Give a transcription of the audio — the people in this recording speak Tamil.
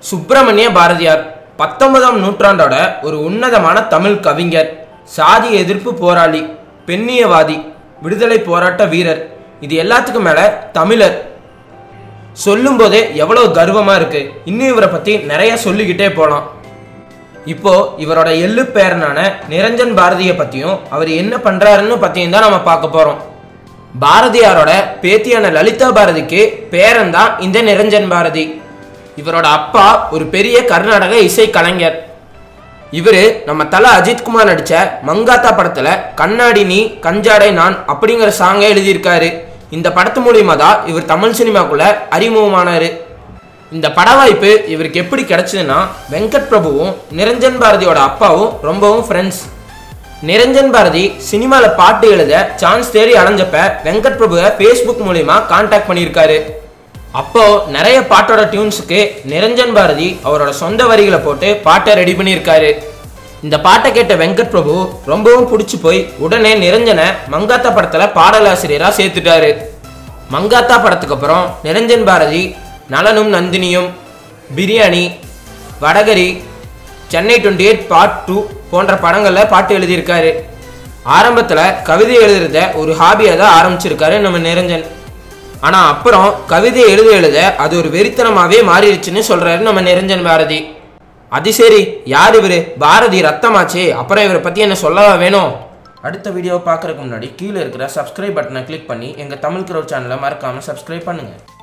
சுப்பிரமணிய பாரதியார் பத்தொன்பதாம் நூற்றாண்டோட ஒரு உன்னதமான தமிழ் கவிஞர் சாதி எதிர்ப்பு போராளி பெண்ணியவாதி விடுதலை போராட்ட வீரர் இது எல்லாத்துக்கும் மேல தமிழர் சொல்லும்போதே எவ்வளவு கர்வமா இருக்கு இன்னும் இவரை பத்தி நிறைய சொல்லிக்கிட்டே போலாம் இப்போ இவரோட எள்ளு பேரனான நிரஞ்சன் பாரதியை பத்தியும் அவர் என்ன பண்றாருன்னு பத்தியும் தான் நம்ம பார்க்க போறோம் பாரதியாரோட பேத்தியான லலிதா பாரதிக்கு பேரன் தான் இந்த நிரஞ்சன் பாரதி இவரோட அப்பா ஒரு பெரிய கர்நாடக இசை கலைஞர் இவரு நம்ம தல அஜித்குமார் நடிச்ச மங்காத்தா படத்துல கண்ணாடி நீ கஞ்சாடை நான் அப்படிங்கிற சாங்கை எழுதியிருக்காரு இந்த படத்து மூலியமா தான் இவர் தமிழ் சினிமாக்குள்ள அறிமுகமானாரு இந்த பட வாய்ப்பு இவருக்கு எப்படி கிடைச்சதுன்னா வெங்கட் பிரபுவும் நிரஞ்சன் பாரதியோட அப்பாவும் ரொம்பவும் ஃப்ரெண்ட்ஸ் நிரஞ்சன் பாரதி சினிமாவில் பாட்டு எழுத சான்ஸ் தேடி அலைஞ்சப்ப வெங்கட் பிரபுவை ஃபேஸ்புக் மூலியமா காண்டாக்ட் பண்ணியிருக்காரு அப்போ நிறைய பாட்டோட டியூன்ஸுக்கு நிரஞ்சன் பாரதி அவரோட சொந்த வரிகளை போட்டு பாட்டை ரெடி பண்ணியிருக்காரு இந்த பாட்டை கேட்ட வெங்கட் பிரபு ரொம்பவும் பிடிச்சி போய் உடனே நிரஞ்சனை மங்காத்தா படத்துல பாடலாசிரியராக சேர்த்துட்டாரு மங்காத்தா படத்துக்கு அப்புறம் நிரஞ்சன் பாரதி நலனும் நந்தினியும் Biryani Vadacurry Chennai twenty eight part two போன்ற படங்களில் பாட்டு எழுதியிருக்காரு ஆரம்பத்தில் கவிதை எழுதுறத ஒரு ஹாபியாக தான் ஆரம்பிச்சிருக்காரு நம்ம நிரஞ்சன் ஆனால் அப்புறம் கவிதை எழுத எழுத அது ஒரு வெறித்தனமாகவே மாறிடுச்சுன்னு சொல்கிறாரு நம்ம நிரஞ்சன் பாரதி அது சரி யார் இவர் பாரதி ரத்தமாச்சே அப்புறம் இவரை பற்றி என்ன சொல்லவா வேணும் அடுத்த வீடியோ பார்க்குறதுக்கு முன்னாடி கீழே இருக்கிற சப்ஸ்கிரைப் பட்டனை கிளிக் பண்ணி எங்கள் தமிழ் கிரோ சேனலை மறக்காமல் சப்ஸ்கிரைப் பண்ணுங்கள்